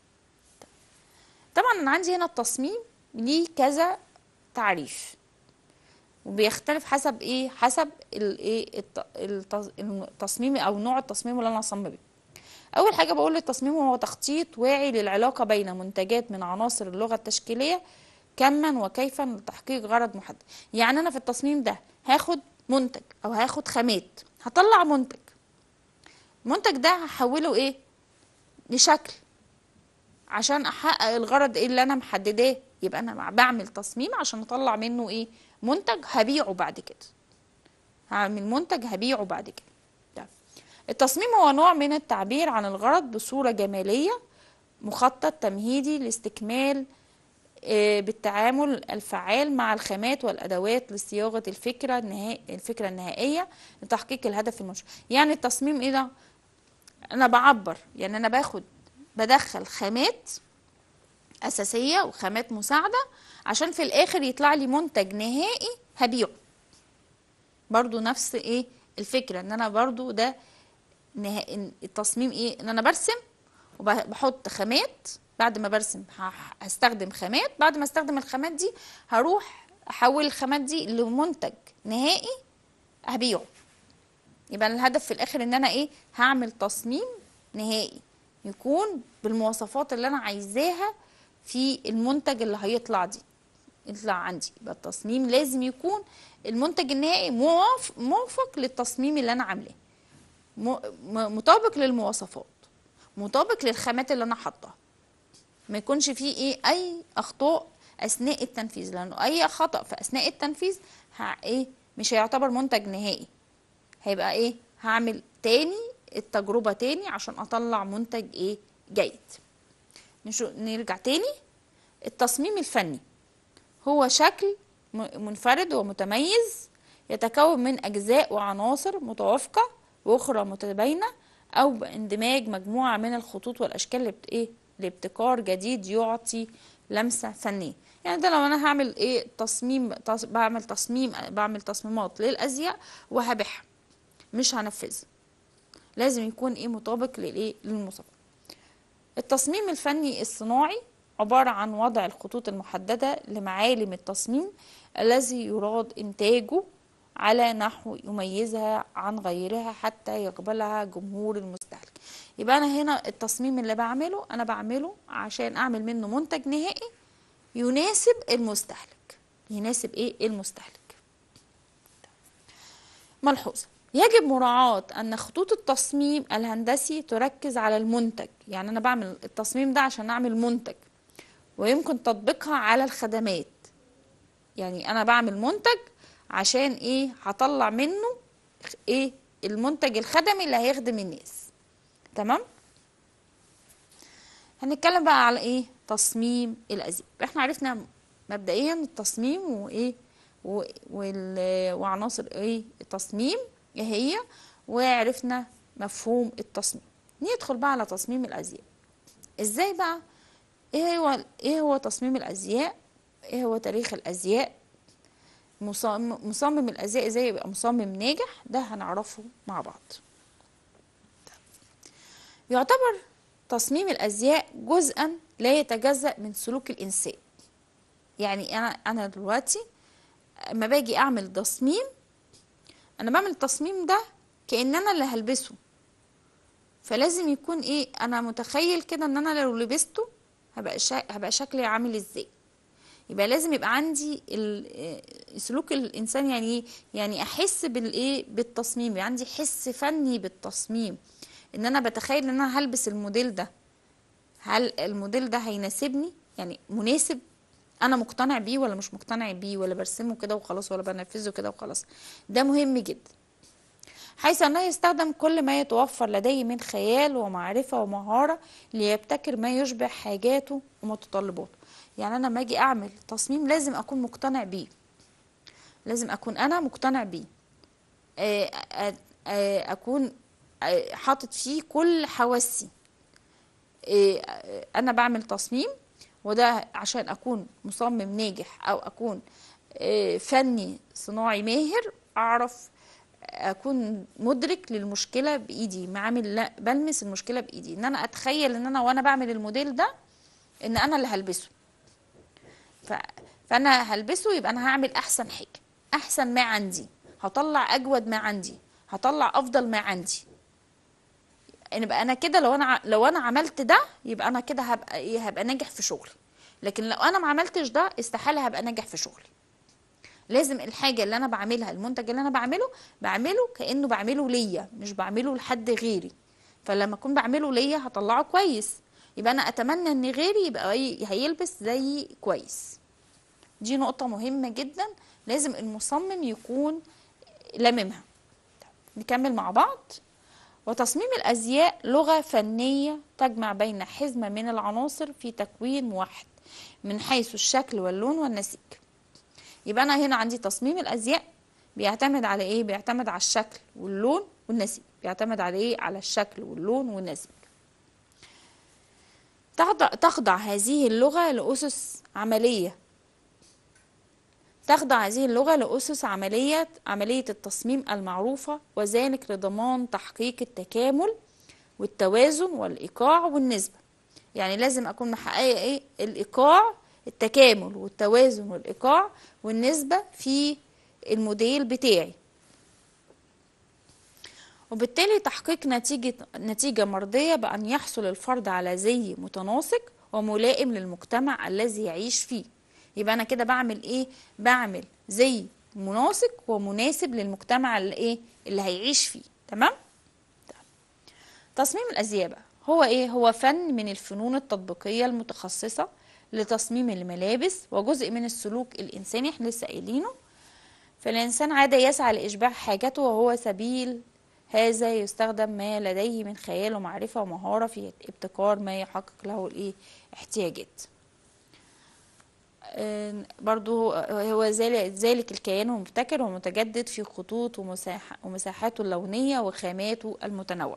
طبعا انا عندي هنا التصميم ليه كذا تعريف وبيختلف حسب ايه حسب الايه الت- التص- التصميم او نوع التصميم اللي انا هصمم بيه اول حاجه بقول التصميم هو تخطيط واعي للعلاقه بين منتجات من عناصر اللغه التشكيليه كما وكيفا لتحقيق غرض محدد يعني انا في التصميم ده هاخد منتج او هاخد خامات هطلع منتج المنتج ده هحوله ايه لشكل عشان احقق الغرض ايه اللي انا محدداه يبقى انا بعمل تصميم عشان اطلع منه ايه منتج هبيعه بعد كده هعمل منتج هبيعه بعد كده ده. التصميم هو نوع من التعبير عن الغرض بصورة جمالية مخطط تمهيدي لاستكمال آه، بالتعامل الفعال مع الخامات والأدوات لصياغة الفكرة النهائية الفكرة النهائية لتحقيق الهدف المشروع يعني التصميم ايه ده انا بعبر يعني انا باخد بدخل خامات اساسيه وخامات مساعده عشان في الاخر يطلع لي منتج نهائي هبيعه برضو نفس ايه الفكره ان انا برضو ده نه... إن التصميم ايه ان انا برسم وبحط خامات بعد ما برسم ه- هستخدم خامات بعد ما استخدم الخامات دي هروح احول الخامات دي لمنتج نهائي هبيعه يبقى الهدف في الاخر ان انا ايه هعمل تصميم نهائي يكون بالمواصفات اللي انا عايزاها في المنتج اللي هيطلع دي يطلع عندي يبقى التصميم لازم يكون المنتج النهائي موافق, موافق للتصميم اللي انا عاملاه م- م- مطابق للمواصفات مطابق للخامات اللي انا حاطاها ما يكونش فيه ايه اي اخطاء اثناء التنفيذ لانه اي خطا في اثناء التنفيذ ه- ايه مش هيعتبر منتج نهائي هيبقى ايه هعمل تاني التجربة تاني عشان اطلع منتج ايه جيد نشو نرجع تاني التصميم الفني هو شكل م- منفرد ومتميز يتكون من اجزاء وعناصر متوافقة واخرى متباينة او باندماج مجموعة من الخطوط والاشكال لابت- ايه لابتكار جديد يعطي لمسة فنية يعني ده لو انا هعمل ايه تصميم تص... بعمل تصميم بعمل تصميمات للازياء وهبيعها مش هنفذها لازم يكون ايه مطابق للايه للمواصفات التصميم الفني الصناعي عبارة عن وضع الخطوط المحددة لمعالم التصميم الذي يراد إنتاجه على نحو يميزها عن غيرها حتى يقبلها جمهور المستهلك يبقى أنا هنا التصميم اللي بعمله أنا بعمله عشان أعمل منه منتج نهائي يناسب المستهلك يناسب إيه المستهلك ملحوظة يجب مراعاة أن خطوط التصميم الهندسي تركز على المنتج يعني أنا بعمل التصميم ده عشان أعمل منتج ويمكن تطبيقها على الخدمات يعني أنا بعمل منتج عشان إيه هطلع منه إيه المنتج الخدمي اللي هيخدم الناس تمام هنتكلم بقى على إيه تصميم الأزياء احنا عرفنا مبدئيا التصميم وإيه و- وال- وعناصر ايه التصميم ايه هي وعرفنا مفهوم التصميم ندخل بقى على تصميم الازياء ازاي بقى ايه هو ايه هو تصميم الازياء ايه هو تاريخ الازياء مصمم, مصمم الازياء ازاي يبقى مصمم ناجح ده هنعرفه مع بعض يعتبر تصميم الازياء جزءا لا يتجزأ من سلوك الانسان يعني انا انا دلوقتي اما باجي اعمل تصميم انا بعمل التصميم ده كأن انا اللي هلبسه فلازم يكون ايه انا متخيل كده ان انا لو لبسته هبقى شا... هبقى شكلي عامل ازاي يبقى لازم يبقى عندي ال... آه، سلوك الانسان يعني ايه يعني احس بالايه بالتصميم يبقى عندي حس فني بالتصميم ان انا بتخيل ان انا هلبس الموديل ده هل الموديل ده هيناسبني يعني مناسب انا مقتنع بيه ولا مش مقتنع بيه ولا برسمه كده وخلاص ولا بنفذه كده وخلاص ده مهم جدا حيث انه يستخدم كل ما يتوفر لديه من خيال ومعرفة ومهارة ليبتكر ما يشبه حاجاته ومتطلباته يعني انا لما اجي اعمل تصميم لازم اكون مقتنع بيه لازم اكون انا مقتنع بيه آه، آه، آه، اكون آه، حاطط فيه كل حواسي إيه، انا بعمل تصميم وده عشان اكون مصمم ناجح او اكون آه، فني صناعي ماهر اعرف اكون مدرك للمشكله بايدي معامل لا بلمس المشكله بايدي ان انا اتخيل ان انا وانا بعمل الموديل ده ان انا اللي هلبسه ف... فانا هلبسه يبقى انا هعمل احسن حاجه احسن ما عندي هطلع اجود ما عندي هطلع افضل ما عندي يعني يبقى انا كده لو انا ع- لو انا عملت ده يبقى انا كده هبقى ايه هبقى ناجح في شغلي لكن لو انا ما عملتش ده استحاله هبقى ناجح في شغلي لازم الحاجه اللي انا بعملها المنتج اللي انا بعمله بعمله كانه بعمله ليا مش بعمله لحد غيري فلما اكون بعمله ليا هطلعه كويس يبقى انا اتمنى ان غيري يبقى ي- هيلبس زيي كويس دي نقطه مهمه جدا لازم المصمم يكون لاممها نكمل مع بعض وتصميم الأزياء لغة فنية تجمع بين حزمة من العناصر في تكوين واحد من حيث الشكل واللون والنسيج يبقى أنا هنا عندي تصميم الأزياء بيعتمد على إيه؟ بيعتمد على الشكل واللون والنسيج بيعتمد على إيه؟ على الشكل واللون والنسيج تخضع, تخضع هذه اللغة لأسس عملية تخضع هذه اللغة لأسس عملية عملية التصميم المعروفة وذلك لضمان تحقيق التكامل والتوازن والإيقاع والنسبة يعني لازم أكون محققة إيه الإيقاع التكامل والتوازن والإيقاع والنسبة في الموديل بتاعي وبالتالي تحقيق نتيجة نتيجة مرضية بأن يحصل الفرد على زي متناسق وملائم للمجتمع الذي يعيش فيه يبقى أنا كده بعمل إيه؟ بعمل زي مناسق ومناسب للمجتمع اللي إيه؟ اللي هيعيش فيه تمام؟ تصميم الأزياء بقى هو إيه؟ هو فن من الفنون التطبيقية المتخصصة لتصميم الملابس وجزء من السلوك الإنساني احنا لسه قايلينه فالإنسان عادة يسعى لإشباع حاجته وهو سبيل هذا يستخدم ما لديه من خيال ومعرفة ومهارة في ابتكار ما يحقق له الإيه احتياجات آه، برضو هو ذلك ذلك الكيان المبتكر ومتجدد في خطوط ومساح ومساحاته اللونية وخاماته المتنوعة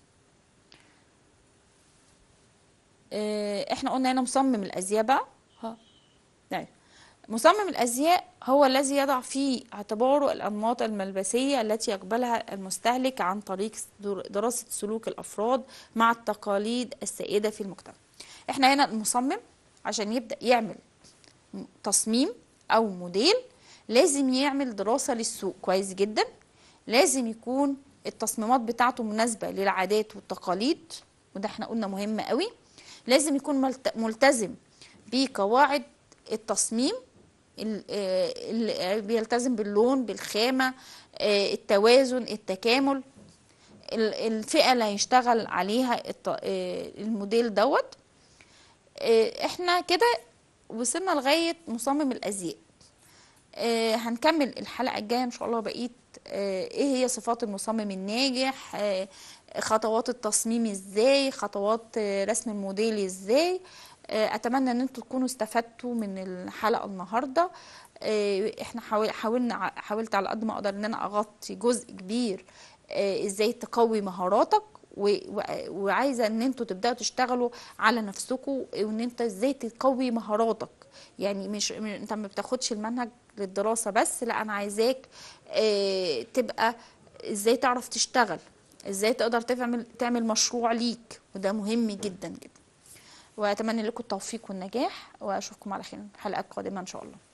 آه، احنا قلنا هنا مصمم الازياء بقى ها نعم مصمم الازياء هو الذي يضع في اعتباره الانماط الملبسيه التي يقبلها المستهلك عن طريق در- دراسه سلوك الافراد مع التقاليد السائده في المجتمع احنا هنا المصمم عشان يبدا يعمل م- تصميم او موديل لازم يعمل دراسه للسوق كويس جدا لازم يكون التصميمات بتاعته مناسبه للعادات والتقاليد وده احنا قلنا مهم قوي لازم يكون ملت- ملتزم بقواعد التصميم ال- آه، ال- بيلتزم باللون بالخامة آه، التوازن التكامل ال- الفئة اللي هيشتغل عليها الت- آه، الموديل دوت آه، احنا كده وصلنا لغاية مصمم الأزياء آه، هنكمل الحلقة الجاية إن شاء الله بقية آه، إيه هي صفات المصمم الناجح آه، خطوات التصميم إزاي خطوات آه، رسم الموديل إزاي آه، أتمنى إن انتوا تكونوا استفدتوا من الحلقة النهاردة آه، إحنا حاول- حاولنا ع- حاولت على قد ما أقدر إن أنا أغطي جزء كبير آه، إزاي تقوي مهاراتك و- و- وعايزه ان انتوا تبداوا تشتغلوا على نفسكم وان انت ازاي تقوي مهاراتك يعني مش م- انت ما بتاخدش المنهج للدراسه بس لا انا عايزاك آه، تبقى ازاي تعرف تشتغل ازاي تقدر تعمل تعمل مشروع ليك وده مهم جدا جدا واتمنى لكم التوفيق والنجاح واشوفكم على خير حلقات قادمه ان شاء الله